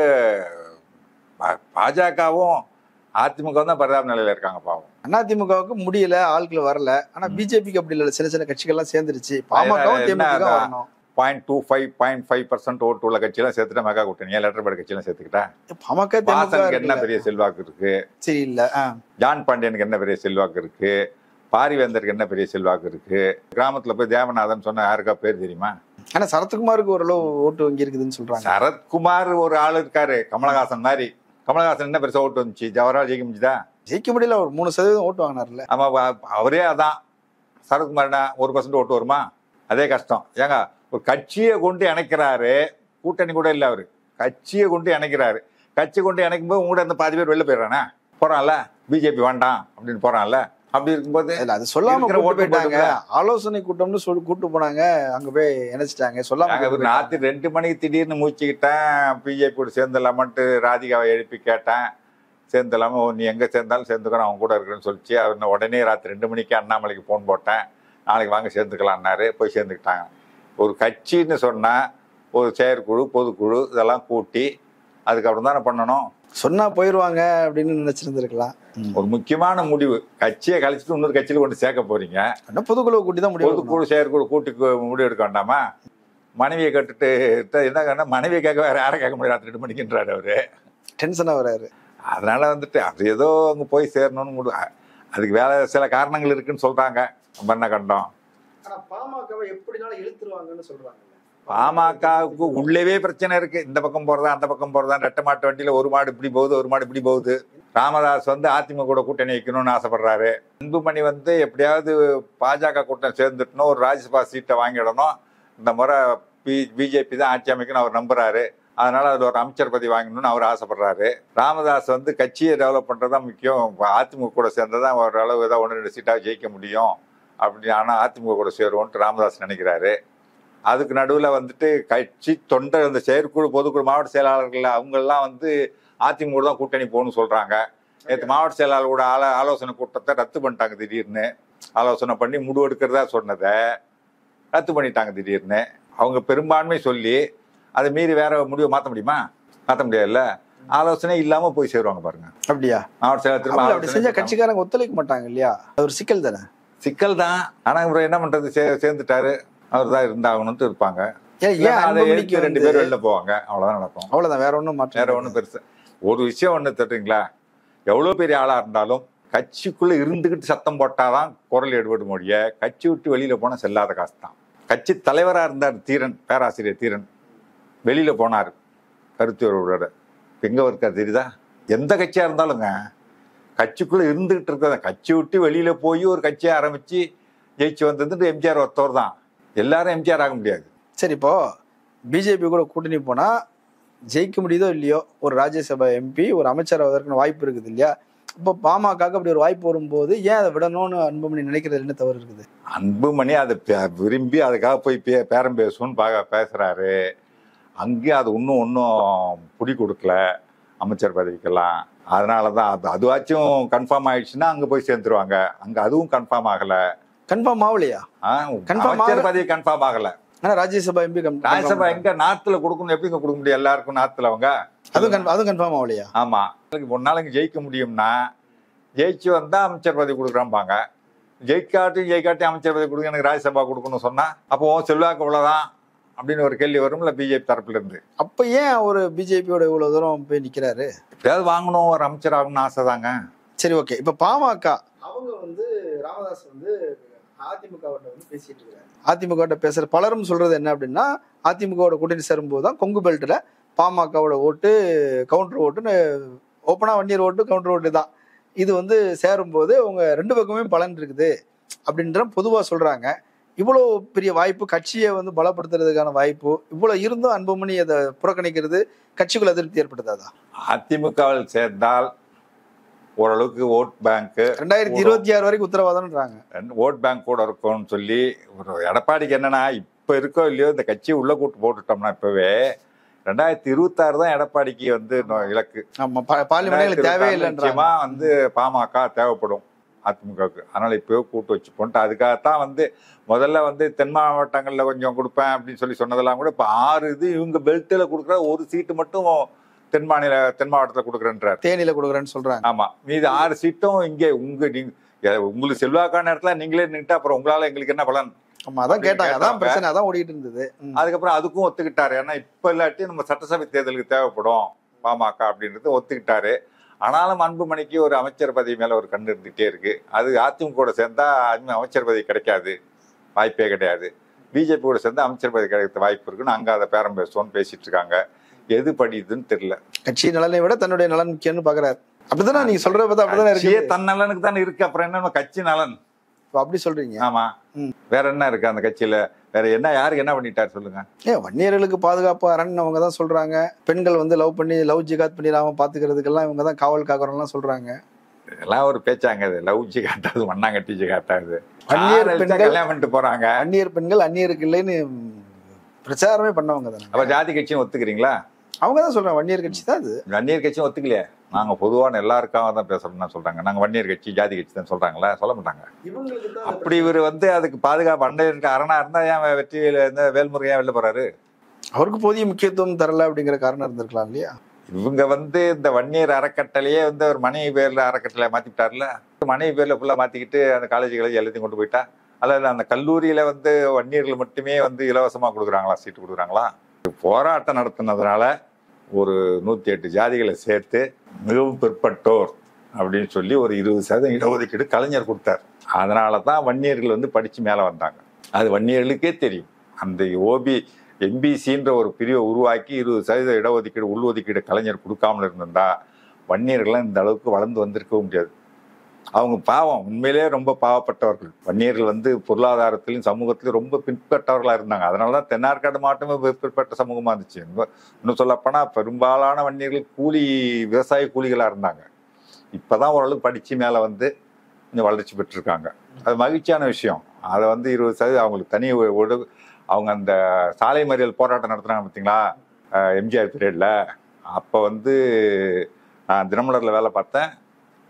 பா- பாஜகவும் அதிமுக தான் பரிதாப நிலையில இருக்காங்க பாவம் அதிமுகவுக்கு முடியல ஆட்கள் வரல ஆனா பிஜேபிக்கு அப்படி இல்ல சின்ன சின்ன கட்சிகள்லாம் சேர்ந்துருச்சு பாமகவும் என்ன தேமுதிக அதான்? வரணும் point two five point five percent ஓட்டு உள்ள கட்சியெல்லாம் சேர்த்துட்டா மெகா கூட்டணி ஏன் லெட்டர் பேட் கட்சியெல்லாம் சேர்த்துக்கிட்டா பாமக தேமுதிக வாசனுக்கு என்ன இருக்குல்ல. பெரிய செல்வாக்கு இருக்கு சரி இல்ல ஆ. ஜான் பாண்டியனுக்கு என்ன பெரிய செல்வாக்கு இருக்கு பாரிவேந்தருக்கு என்ன பெரிய செல்வாக்கு இருக்கு கிராமத்துல போய் தேவநாதன் சொன்ன யாருக்கா பேர் தெரியுமா ஆனா சரத்குமாருக்கு ஓரளவு ஓட்டு வங்கி இருக்குதுன்னு சொல்றாங்க சரத்குமார் ஒரு ஆள் இருக்காரு கமலஹாசன் மாதிரி கமலஹாசன் என்ன பெருசா ஓட்டு வந்துச்சு ஜவஹர்லால் ஜெயிக்க முடிஞ்சுதா ஜெயிக்க முடியல ஒரு மூணு சதவீதம் ஓட்டு வாங்கினார்ல ஆமா வ- அவரே அதான் சரத்குமார்னா ஒரு பர்சன்ட் ஓட்டு வருமா அதே கஷ்டம் ஏங்க ஒரு கட்சியை கொண்டு இணைக்கிறாரு கூட்டணி கூட இல்லை அவரு கட்சியை கொண்டு இணைக்கிறாரு கட்சி கொண்டு இணைக்கும் போது உங்கள்கிட்ட இருந்து பாதி பேர் வெளில போயிடுறானே போறான்ல பிஜேபி வேண்டாம் அப்படின்னு போறான்ல அப்படி இருக்கும்போது இல்ல அது சொல்லாம இருக்கிற கூட்டு ஓட்டு போயிட்டாங்க போட்டுக்கல. ஆலோசனை கூட்டம்னு சொல்லி கூட்டு போனாங்க அங்க போய் இணைச்சிட்டாங்க சொல்லாம நாங்க கூட்டு ஒரு போயிட்டாங்க. ராத்திரி ரெண்டு மணிக்கு திடீர்னு மூச்சுக்கிட்டேன் பிஜேபி கூட சேர்ந்துடலாமன்ட்டு ராதிகாவை எழுப்பி கேட்டேன் சேர்ந்துடலாம நீ எங்க சேர்ந்தாலும் சேர்ந்துக்கிறோம் அவன் கூட இருக்கிறேன்னு சொல்லிச்சு அவர் உடனே ராத்திரி ரெண்டு மணிக்கு அண்ணாமலைக்கு ஃபோன் போட்டேன் நாளைக்கு வாங்க சேர்ந்துக்கலாம்னாரு போய் சேர்ந்துக்கிட்டாங்க ஒரு கட்சின்னு சொன்னா ஒரு செயற்குழு பொதுக்குழு இதெல்லாம் கூட்டி அதுக்கப்புறம் தானே பண்ணணும் சொன்னா போயிருவாங்க அப்படின்னு நினைச்சிருந்திருக்கலாம் ஒரு முக்கியமான முடிவு கட்சியை கழிச்சிட்டு இன்னொரு கட்சியில கொண்டு சேர்க்க போறீங்க ஆனா பொதுக்குழு கூட்டி தான் முடிவு பண்ணணும். பொதுக்குழு செயற்குழு கூட்டி கு- முடிவு எடுக்க வேண்டாமா மனைவியை கேட்டுட்டு த- என்ன கேட்டா மனைவியை கேட்க வேற யாரை கேட்க முடியாது ராத்திரி ரெண்டு மணிக்குன்றாரு அவரு டென்ஷனா வராரு அதனால வந்துட்டு அது ஏதோ அங்க போய் சேரணும்னு முடி அ- அதுக்கு வேற சில காரணங்கள் இருக்குன்னு சொல்றாங்க பண்ண கண்டம் ஆனா பாமகவை எப்படினாலும் இழுத்துருவாங்கன்னு சொல்றாங்க பாமகவுக்கு உள்ளவே பிரச்சனை இருக்கு இந்த பக்கம் போறதா அந்த பக்கம் போறதா ரெட்டை மாட்டு வண்டியில ஒரு மாடு இப்படி போகுது ஒரு மாடு இப்படி போகுது ராமதாஸ் வந்து அதிமுக கூட கூட்டணி வைக்கணும்னு ஆசைப்படுறாரு அன்புமணி வந்து எப்படியாவது பாஜக கூட்டம் சேர்ந்துட்டணும் ஒரு ராஜ்யசபா சீட்டை வாங்கிடணும் இந்த முறை பி பிஜேபி தான் ஆட்சி அமைக்கணும் அவர் நம்புறாரு அதனால அதுல ஒரு அமைச்சர் பதவி வாங்கணும்னு அவர் ஆசைப்படுறாரு ராமதாஸ் வந்து கட்சியை டெவலப் பண்றதுதான் முக்கியம் இப்ப அதிமுக கூட சேர்ந்ததான் ஓரளவு ஏதாவது ஒன்று ரெண்டு சீட்டாக ஜெயிக்க முடியும் அப்படி ஆனால் அதிமுக கூட சேருவோன்ட்டு ராமதாஸ் நினைக்கிறாரு அதுக்கு நடுவில் வந்துட்டு கட்சி தொண்டர் இந்த செயற்குழு பொதுக்குழு மாவட்ட செயலாளர்கள் அவங்கெல்லாம் வந்து அதிமுக தான் கூட்டணி போகணும்னு சொல்றாங்க நேற்று மாவட்ட செயலாளர் கூட ஆலோ ஆலோசனை கூட்டத்தை ரத்து பண்ணிட்டாங்க திடீர்னு ஆலோசனை பண்ணி முடிவு எடுக்கிறதா சொன்னதை ரத்து பண்ணிட்டாங்க திடீர்னு அவங்க பெரும்பான்மை சொல்லி அதை மீறி வேற முடிவை மாற்ற முடியுமா மாற்ற முடியாதுல்ல ஆலோசனை இல்லாம போய் சேருவாங்க பாருங்க அப்படியா மாவட்ட செயலாளர் திரும்ப அப்படி அப்படி ஆலோசனை செஞ்சா பண்ணாம. கட்சிக்காரங்க ஒத்துழைக்க மாட்டாங்க இல்லையா அது ஒரு சிக்கல் தானே சிக்கல் தான் ஆனா இவர் என்ன பண்றது சே சேர்ந்துட்டாரு அவர் தான் இருந்தாகணும்னு இருப்பாங்க ஏன் ஏன் இல்லைன்னா அதை அன்புமணிக்கு எதிர்த்து ரெண்டு வந்து பேர் வெளில போவாங்க அவ்வளவுதான் நடக்கும் அவ்வளவுதான் வேற ஒண்ணும் மாற்றம் வேற ஒண்ணும் பெருசு ஒரு விஷயம் ஒண்ணு தெரியுங்களா எவ்வளவு பெரிய ஆளா இருந்தாலும் கட்சிக்குள்ள இருந்துகிட்டு சத்தம் போட்டாதான் குரல் எடுபட முடிய கட்சி விட்டு வெளியில போனா செல்லாத காசு தான் கட்சி தலைவரா இருந்தார் தீரன் பேராசிரியர் தீரன் வெளியில போனார் கருத்துவரோட எங்க இருக்கார் தெரியுதா எந்த கட்சியா இருந்தாலுங்க கட்சிக்குள்ள இருந்துகிட்டு இருக்கிறத கட்சி விட்டு வெளியில போய் ஒரு கட்சியை ஆரம்பிச்சு ஜெயிச்சு வந்தது எம்ஜிஆர் ஒருத்தவர் தான் எல்லாரும் எம்ஜிஆர் ஆக முடியாது சரி இப்போ பிஜேபி கூட கூட்டணி போனா ஜெயிக்க முடியுதோ இல்லையோ ஒரு ராஜ்யசபா எம்பி ஒரு அமைச்சர் ஆவதற்கான வாய்ப்பு இருக்குது இல்லையா இப்போ பாமகக்கு அப்படி ஒரு வாய்ப்பு வரும்போது ஏன் அதை விடணும்னு அன்புமணி நினைக்கிறது என்ன தவறு இருக்குது அன்புமணி அதை பே- விரும்பி அதுக்காக போய் பே பேரம் பேசணும்னு பாக்க பேசுறாரு அங்கேயும் அது இன்னும் ஒன்றும் புடி கொடுக்கல அமைச்சர் பதவிக்கெல்லாம் அதனால தான் அது அதுவாச்சும் கன்ஃபார்ம் ஆயிடுச்சுன்னா அங்கே போய் சேர்ந்துருவாங்க அங்கே அதுவும் கன்ஃபார்ம் ஆகல கன்ஃபார்ம் ஆகலையா ஆ, Confirm அமைச்சர் ஆகல. பதவி கன்ஃபார்ம் ஆகல ஆனா ராஜ்யசபா எம்பி ராஜ்யசபா எங்க நாத்துல கொடுக்கணும் எப்படிங்க கொடுக்க முடியும் எல்லாருக்கும் நாத்துல அவங்க அதுவும் confirm- அதுவும் கன்ஃபார்ம் ஆகலையா ஆமா நாளைக்கு ஒரு நாளைக்கு ஜெயிக்க முடியும்னா ஜெயிச்சு வந்தா அமைச்சர் பதவி கொடுக்குறாம்பாங்க ஜெயிக்காட்டி ஜெயிக்காட்டி அமைச்சர் பதவி கொடுங்க எனக்கு ராஜ்யசபா கொடுக்கணும்னு சொன்னா அப்போ உன் செல்வாக்கு இவ்வளவுதான் அப்படின்னு ஒரு கேள்வி வரும்ல பிஜேபி தரப்புல இருந்து அப்ப ஏன் ஒரு பிஜேபியோட இவ்வளவு தூரம் போய் நிக்கிறாரு எப்படியாவது வாங்கணும் ஒரு அமைச்சர் ஆகணும்னு ஆசைதாங்க சரி ஓகே இப்ப பாமக அவங்க வந்து ராமதாஸ் வந்து அதிமுக வந்து பேசிட்டு இருக்காரு அதிமுக பேசுற பலரும் சொல்றது என்ன அப்படின்னா அதிமுகவோட கூட்டணி சேரும்போது தான் கொங்கு பெல்ட்ல பாமகவோட ஓட்டு கவுண்டர் ஓட்டுன்னு ஓப்பனா வன்னியர் ஓட்டு கவுண்டர் ஓட்டு தான் இது வந்து சேரும்போது அவங்க ரெண்டு பக்கமே பலன் இருக்குது அப்படின்ற பொதுவா சொல்றாங்க இவ்வளோ பெரிய வாய்ப்பு கட்சியை வந்து பலப்படுத்துறதுக்கான வாய்ப்பு இவ்வளோ இருந்தும் அன்புமணி அதை புறக்கணிக்கிறது கட்சிக்குள்ள அதிருப்தி ஏற்படுத்தாதா அதிமுகவில் சேர்ந்தால் ஓரளவுக்கு ஓட் பேங்க் ரெண்டாயிரத்தி இருபத்தி ஆறு வரைக்கும் உத்தரவாதம்ன்றாங்க ஓட் பேங்க் கூட இருக்கும்னு சொல்லி ஒரு எடப்பாடிக்கு என்னன்னா இப்ப இருக்கோ இல்லையோ இந்த கட்சியை உள்ள கூட்டு போட்டுட்டோம்னா இப்பவே ரெண்டாயிரத்தி இருபத்தாறு தான் எடப்பாடிக்கு வந்து நோ- இலக்கு ஆமா பா- பார்லிமெண்ட் எங்களுக்கு தேவையில்லைன்றாங்க நிச்சயமா வந்து பாமக தேவைப்படும் அதிமுகவுக்கு அதனால இப்பவே கூட்டு வச்சு போன்ட்டு அதுக்காகத்தான் வந்து முதல்ல வந்து தென் மாவட்டங்கள்ல கொஞ்சம் கொடுப்பேன் அப்படின்னு சொல்லி சொன்னதெல்லாம் கூட இப்ப ஆறு இது இவங்க பெல்ட்ல கொடுக்குற ஒரு சீட்டு மட்டும் தென் மாநில தென் மாவட்டத்துல கொடுக்குறேன்றார் தேனியில கொடுக்குறேன்னு சொல்றாங்க ஆமா மீதி ஆறு சீட்டும் இங்கே உங்க நீங்க எ- உங்களுக்கு செல்வாக்கான இடத்துல நீங்களே நின்றுட்டு அப்புறம் உங்களால எங்களுக்கு என்ன பலன் ஆமா அதான் கேட்டாங்க அதான் கேட்டாங்க. பிரச்சனை அதான் ஓடிட்டு இருந்தது ம். அதுக்கப்புறம் அதுக்கும் ஒத்துக்கிட்டாரு ஏன்னா இப்ப இல்லாட்டி நம்ம சட்டசபை தேர்தலுக்கு தேவைப்படும் பாமக அப்படின்றது ஒத்துக்கிட்டாரு ஆனாலும் அன்புமணிக்கு ஒரு அமைச்சர் பதவி மேல ஒரு கண்ணு இருந்துகிட்டே இருக்கு அது அதிமுக கூட சேர்ந்தா அது அமைச்சர் பதவி கிடைக்காது வாய்ப்பே கிடையாது பிஜேபி கூட சேர்ந்தா அமைச்சர் பதவி கிடைக்க வாய்ப்பு இருக்குன்னு அங்க அதை பேரம் பேசுவோம்னு பேசிட்டு இருக்காங்க எது படியுதுன்னு தெரியல கட்சி நலனை விட தன்னுடைய நலன் முக்கியம்னு பாக்குறாரு அப்படிதானே நீங்க சொல்றத பார்த்தா அப்படிதானே கட்சியே இருக்கு தன் நலனுக்கு தானே இருக்கு அப்புறம் என்ன நம்ம கட்சி நலன் இப்ப அப்படி சொல்றீங்க ஆமா ம். வேற என்ன இருக்கு அந்த கட்சியில வேற என்ன யாருக்கு என்ன பண்ணிட்டாரு சொல்லுங்க ஏன் வன்னியர்களுக்கு பாதுகாப்பு அரண் அவங்க தான் சொல்றாங்க பெண்கள் வந்து லவ் பண்ணி லவ் ஜிகாத் பண்ணிடாம பாத்துக்கிறதுக்கெல்லாம் இவங்க தான் காவல் காக்கிறோம்லாம் சொல்றாங்க இதெல்லாம் ஒரு பேச்சாங்க இது லவ்ஜி காட்டாது மண்ணாங்கட்டிச்சு காட்டாது அந்நியர் ஆறு வச்சா பெண்கள் கல்யாணம் பண்ணிட்டு போறாங்க அந்நியர் பெண்கள் அந்நியருக்கு இல்லைன்னு பிரச்சாரமே பண்ணவங்க தானே அப்ப ஜாதி கட்சியும் ஒத்துக்கிறீங்களா அவங்க தான் சொல்றாங்க வன்னியர் கட்சி தான் அது வன்னியர் கட்சியும் ஒத்துக்கலையே நாங்க பொதுவான எல்லாருக்காக தான் பேசுறோம்னு சொல்றாங்க நாங்க வன்னியர் கட்சி ஜாதி கட்சி தான் சொல்றாங்களா சொல்ல மாட்டாங்க இவங்களுக்கு அப்படி இவர் வந்து அதுக்கு பாதுகாப்பு அண்டையருக்கு அரணா இருந்தா ஏன் வெற்றி இந்த வேல்முருகன் ஏன் வெளில போறாரு அவருக்கு போதிய முக்கியத்துவம் தரல அப்படிங்கிற காரணம் இருந்திருக்கலாம் இல்லையா இவங்க வந்து இந்த வன்னியர் அறக்கட்டளையே வந்து ஒரு மனைவி பேர்ல அறக்கட்டளை மாத்திட்டார்ல மனைவி பேர்ல ஃபுல்லா மாத்திக்கிட்டு அந்த காலேஜ் காலேஜ் எல்லாத்தையும் கொண்டு போயிட்டா அல்லது அந்த கல்லூரியில வந்து வன்னியர்கள் மட்டுமே வந்து இலவசமா கொடுக்குறாங்களா சீட்டு கொடுக்குறாங்களா போராட்டம் நடத்தினதுனால ஒரு நூத்தி எட்டு ஜாதிகளை சேர்த்து மிகவும் பிற்பட்டோர் அப்படின்னு சொல்லி ஒரு இருபது சதவீதம் இடஒதுக்கீடு கலைஞர் கொடுத்தார் அதனால தான் வன்னியர்கள் வந்து படிச்சு மேல வந்தாங்க அது வன்னியர்களுக்கே தெரியும் அந்த ஓபி எம்பிசின்ற ஒரு பிரிவை உருவாக்கி இருபது சதவீத இடஒதுக்கீடு உள்ஒதுக்கீடு கலைஞர் கொடுக்காமல் இருந்திருந்தா வன்னியர்கள்லாம் இந்த அளவுக்கு வளர்ந்து வந்திருக்கவும் முடியாது அவங்க பாவம் உண்மையிலேயே ரொம்ப பாவப்பட்டவர்கள் வன்னியர்கள் வந்து பொருளாதாரத்திலும் சமூகத்திலும் ரொம்ப பின்பற்றவர்களா இருந்தாங்க அதனால தான் தென்னார்காடு மாவட்டமே பிற- பிற்பட்ட சமூகமா இருந்துச்சு இன்னும் இன்னும் சொல்லப்போனா பெரும்பாலான வன்னியர்கள் கூலி விவசாய கூலிகளா இருந்தாங்க இப்பதான் ஓரளவுக்கு படிச்சு மேல வந்து கொஞ்சம் வளர்ச்சி பெற்றிருக்காங்க அது மகிழ்ச்சியான விஷயம் அதை வந்து இருபது சதவீதம் அவங்களுக்கு தனி ஒ- ஒடு அவங்க அந்த சாலை மறியல் போராட்டம் நடத்துனாங்க பார்த்தீங்களா அஹ் எம்ஜிஆர் பீரியட்ல அப்போ வந்து நான் தினமலரில் வேலை பார்த்தேன்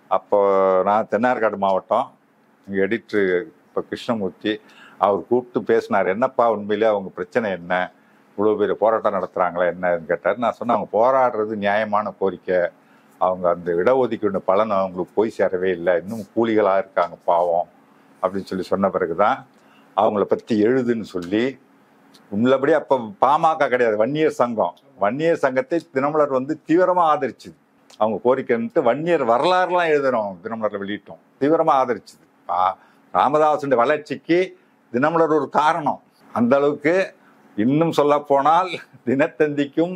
அப்போ நான் தென்னார்காடு மாவட்டம் இங்கே எடிட்ரு இப்போ கிருஷ்ணமூர்த்தி அவர் கூப்பிட்டு பேசினார் என்னப்பா உண்மையிலே அவங்க பிரச்சனை என்ன இவ்வளோ பெரிய போராட்டம் நடத்துகிறாங்களா என்னன்னு கேட்டார் நான் சொன்னேன் அவங்க போராடுறது நியாயமான கோரிக்கை அவங்க அந்த இடஒதுக்கீடு பலன் அவங்களுக்கு போய் சேரவே இல்லை இன்னும் கூலிகளாக இருக்காங்க பாவம் அப்படின்னு சொல்லி சொன்ன பிறகு தான் அவங்கள பற்றி எழுதுன்னு சொல்லி உள்ளபடி அப்போ பாமக கிடையாது வன்னியர் சங்கம் வன்னியர் சங்கத்தை தினமலர் வந்து தீவிரமாக ஆதரிச்சுது அவங்க கோரிக்கைன்ட்டு வன்னியர் வரலாறுலாம் எழுதுறோம் தினமலர்ல வெளியிட்டோம் தீவிரமாக ஆதரிச்சுது பா- ராமதாசுடைய வளர்ச்சிக்கு தினமலர் ஒரு காரணம் அந்த அளவுக்கு இன்னும் சொல்ல போனால் தினத்தந்திக்கும்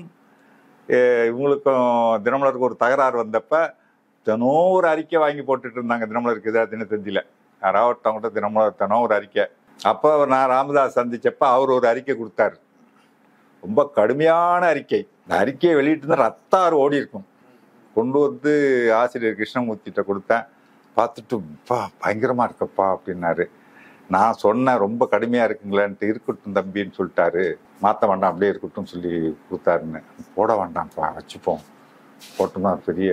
அஹ், இவங்களுக்கும் தினமலருக்கு ஒரு தகராறு வந்தப்ப தினம் ஒரு அறிக்கை வாங்கி போட்டுட்டு இருந்தாங்க தினமலருக்கு இதாக தினத்தந்தியில யாராவது கூட தினமலர் தினம் ஒரு அறிக்கை அப்போ நான் ராமதாஸ் சந்திச்சப்ப அவர் ஒரு அறிக்கை கொடுத்தாரு ரொம்ப கடுமையான அறிக்கை இந்த அறிக்கையை வெளியிட்டு இருந்தா ரத்தாறு ஓடி இருக்கும் கொண்டு வந்து ஆசிரியர் கிருஷ்ணமூர்த்திகிட்ட கொடுத்தேன் பார்த்துட்டு பா பயங்கரமா இருக்கப்பா அப்படின்னாரு நான் சொன்னேன் ரொம்ப கடுமையா இருக்குங்களேன்ட்டு இருக்கட்டும் தம்பின்னு சொல்லிட்டாரு மாற்ற வேண்டாம் அப்படியே இருக்கட்டும் சொல்லி கொடுத்தாருன்னு போட வேண்டாம்ப்பா வச்சுப்போம் போட்டோம்னா பெரிய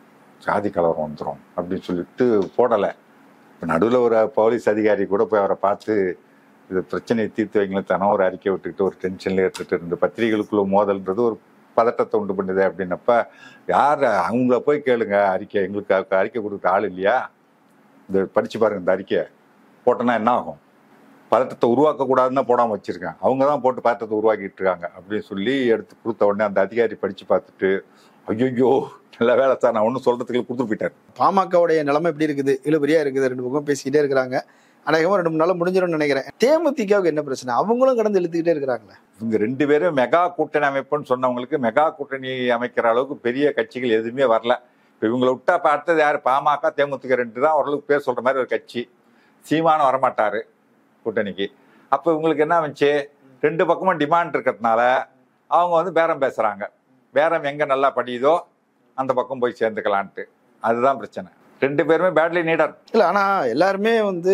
ஜாதி கலவரம் வந்துடும் அப்படின்னு சொல்லிட்டு போடலை நடுவில் ஒரு போலீஸ் அதிகாரி கூட போய் அவரை பார்த்து இது பிரச்சனையை தீர்த்து வைங்களேன் தானே ஒரு அறிக்கை விட்டுக்கிட்டு ஒரு டென்ஷன்ல எடுத்துட்டு இருந்து பத்திரிகைகளுக்குள்ள மோதல்ன்றது ஒரு பதட்டத்தை உண்டு பண்ணுது அப்படின்னப்ப யார் அவங்கள போய் கேளுங்க அறிக்கை எங்களுக்கு அதுக்கு அறிக்கை கொடுக்க ஆள் இல்லையா இந்த படிச்சு பாருங்க இந்த அறிக்கையை போட்டோன்னா என்ன ஆகும் பதட்டத்தை உருவாக்கக்கூடாதுன்னு தான் போடாமல் வச்சிருக்கேன் அவங்க தான் போட்டு பதட்டத்தை உருவாக்கிட்டு இருக்காங்க அப்படின்னு சொல்லி எடுத்து கொடுத்த உடனே அந்த அதிகாரி படிச்சு பார்த்துட்டு ஐயோ நல்ல வேலை சார் நான் ஒன்றும் சொல்றதுக்கு கொடுத்துட்டு போயிட்டார் பாமகவுடைய நிலைமை எப்படி இருக்குது இழுபறியா இருக்குது ரெண்டு பக்கம் பேசிக்கிட்டே இருக்கிறாங்க அநேகமா ரெண்டு மூணு நாள் முடிஞ்சிடும்னு நினைக்கிறேன் தேமுதிகவுக்கு என்ன பிரச்சனை அவங்களும் கடந்து இழுத்துக்கிட்டே இருக்கிறாங்களே இவங்க ரெண்டு பேரும் மெகா கூட்டணி அமைப்புன்னு சொன்னவங்களுக்கு மெகா கூட்டணி அமைக்கிற அளவுக்கு பெரிய கட்சிகள் எதுவுமே வரல இப்போ இவங்களை விட்டா இப்போ அடுத்தது யார் பாமக தேமுதிக ரெண்டு தான் ஓரளவுக்கு பேர் சொல்ற மாதிரி ஒரு கட்சி சீமானம் வரமாட்டாரு கூட்டணிக்கு அப்போ இவங்களுக்கு என்ன வந்துச்சு ரெண்டு பக்கமும் டிமாண்ட் இருக்கிறதுனால அவங்க வந்து பேரம் பேசுறாங்க பேரம் எங்க நல்லா படியுதோ அந்த பக்கம் போய் சேர்ந்துக்கலான்ட்டு அதுதான் பிரச்சனை ரெண்டு பேருமே பேட்லி நீடர் இல்ல ஆனா எல்லாருமே வந்து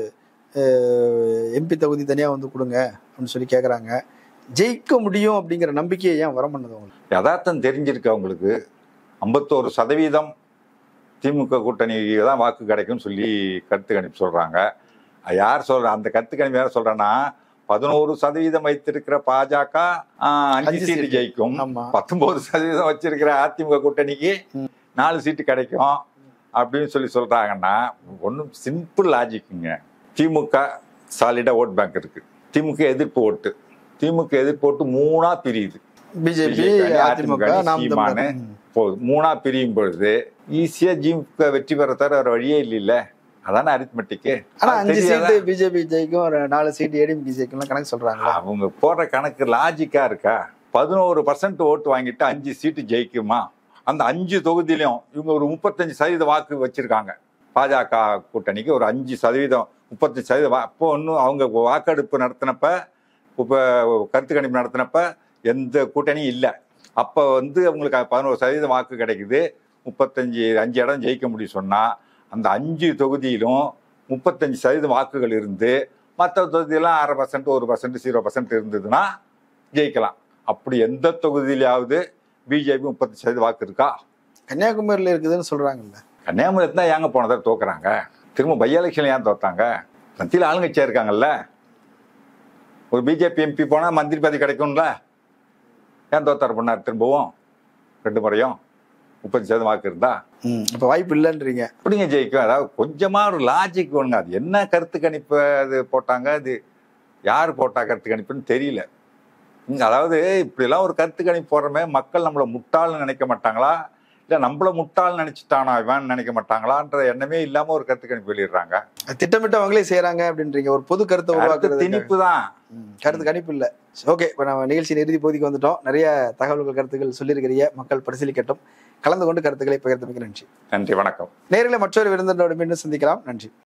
எம்பி தொகுதி தனியா வந்து கொடுங்க அப்படின்னு சொல்லி கேக்குறாங்க ஜெயிக்க முடியும் அப்படிங்கிற நம்பிக்கையை ஏன் வர பண்ணுது உங்களுக்கு யதார்த்தம் தெரிஞ்சிருக்கு அவங்களுக்கு ஐம்பத்தோரு சதவீதம் திமுக கூட்டணிக்கு தான் வாக்கு கிடைக்கும்னு சொல்லி கருத்து கணிப்பு சொல்றாங்க அது யார் சொல்ற அந்த கருத்து கணிப்பு யார் சொல்றேன்னா பதினோரு சதவீதம் வைத்திருக்கிற பாஜக ஆஹ், அஞ்சு அஞ்சு சீட்டு சீட்டு. ஜெயிக்கும் ஆமா பத்தொன்பது சதவீதம் வச்சிருக்கிற அதிமுக கூட்டணிக்கு நாலு சீட்டு கிடைக்கும் அப்படின்னு சொல்லி சொல்றாங்கன்னா ஒன்றும் சிம்பிள் லாஜிக்குங்க திமுக சாலிடா ஓட் பேங்க் இருக்கு திமுக எதிர்ப்பு ஓட்டு திமுக எதிர்ப்பு ஓட்டு மூணா பிரியுது பிஜேபி BJP, அதிமுக அதிமுக, நாம் சீமானு. தமிழர். ம். போகுது மூணா பிரியும் பொழுது ஈஸியா திமுக வெற்றி பெற தவிர வேற வழியே இல்லைல்ல அதானே அரித்மெட்டிக்கு ஆனா அஞ்சு சீட்டு பிஜேபி ஜெயிக்கும் ஒரு நாலு சீட்டு ஏடிஎம்கே ஜெயிக்கும் கணக்கு சொல்றாங்க அவங்க போடுற கணக்கு லாஜிக்கா இருக்கா பதினோரு பர்சன்ட் ஓட்டு வாங்கிட்டு அஞ்சு சீட்டு ஜெயிக்குமா அந்த அஞ்சு தொகுதியிலும் இவங்க ஒரு முப்பத்தஞ்சு சதவீத வாக்கு வச்சிருக்காங்க பாஜக கூட்டணிக்கு ஒரு அஞ்சு சதவீதம் முப்பத்தஞ்சு சதவீதம் வா- அப்போ ஒன்றும் அவங்க வாக்கெடுப்பு நடத்தினப்ப இப்போ கருத்து கணிப்பு நடத்தினப்ப எந்த கூட்டணியும் இல்லை அப்போ வந்து அவங்களுக்கு பதினோரு சதவீதம் வாக்கு கிடைக்குது முப்பத்தஞ்சு அஞ்சு இடம் ஜெயிக்க முடியும் சொன்னா அந்த அஞ்சு தொகுதியிலும் முப்பத்தஞ்சு சதவீதம் வாக்குகள் இருந்து மற்ற தொகுதியெல்லாம் அரை பர்சன்ட் ஒரு பர்சன்ட் ஜீரோ பர்சன்ட் இருந்ததுன்னா ஜெயிக்கலாம் அப்படி எந்த தொகுதியிலாவது பிஜேபி முப்பத்தி சதவீத வாக்கு இருக்கா கன்னியாகுமரியில இருக்குதுன்னு சொல்றாங்கல்ல கன்னியாகுமரி தான் ஏங்க போன தடவை தோக்குறாங்க திரும்ப பை எலெக்ஷன்ல ஏன் தோத்தாங்க மத்தியில் ஆளுங்கட்சியா இருக்காங்கல்ல ஒரு பிஜேபி எம்பி போனால் மந்திரி பதவி கிடைக்கும்ல ஏன் தோத்தார் பண்ணார் திரும்பவும் ரெண்டு முறையும் முப்பத்தி சதவீதம் வாக்கு இருந்தா ம், இப்ப வாய்ப்பு இல்லைன்றீங்க எப்படிங்க ஜெயிக்கும் அதாவது கொஞ்சமா ஒரு லாஜிக் வேணுங்க அது என்ன கருத்து கணிப்பு அது போட்டாங்க அது யார் போட்டா கருத்து கணிப்புன்னு தெரியல ம், அதாவது இப்படிலாம் ஒரு கருத்து கணிப்பு போடுறமே மக்கள் நம்மளை முட்டாள்னு நினைக்க மாட்டாங்களா இல்ல நம்மள முட்டாள்னு நினைச்சிட்டானா இவன் நினைக்க மாட்டாங்களான்ற எண்ணமே இல்லாம ஒரு கருத்து கணிப்பு வெளியிடுறாங்க திட்டமிட்டவங்களே செய்யறாங்க அப்படின்றீங்க ஒரு பொது கருத்தை கருத்து உருவாக்குறது திணிப்பு தான் கருத்து கணிப்பு இல்ல ஓகே இப்ப நம்ம நிகழ்ச்சியின் இறுதி பகுதிக்கு வந்துட்டோம் நிறைய தகவல்கள் கருத்துக்கள் சொல்லியிருக்கிறீங்க மக்கள் பரிசீலிக்கட்டும் கலந்து கொண்டு கருத்துக்களை பகிர்ந்தமைக்கு நன்றி நன்றி வணக்கம் நேரில் மற்றொரு விருந்தினரோடு மீண்டும் சந்திக்கலாம் நன்றி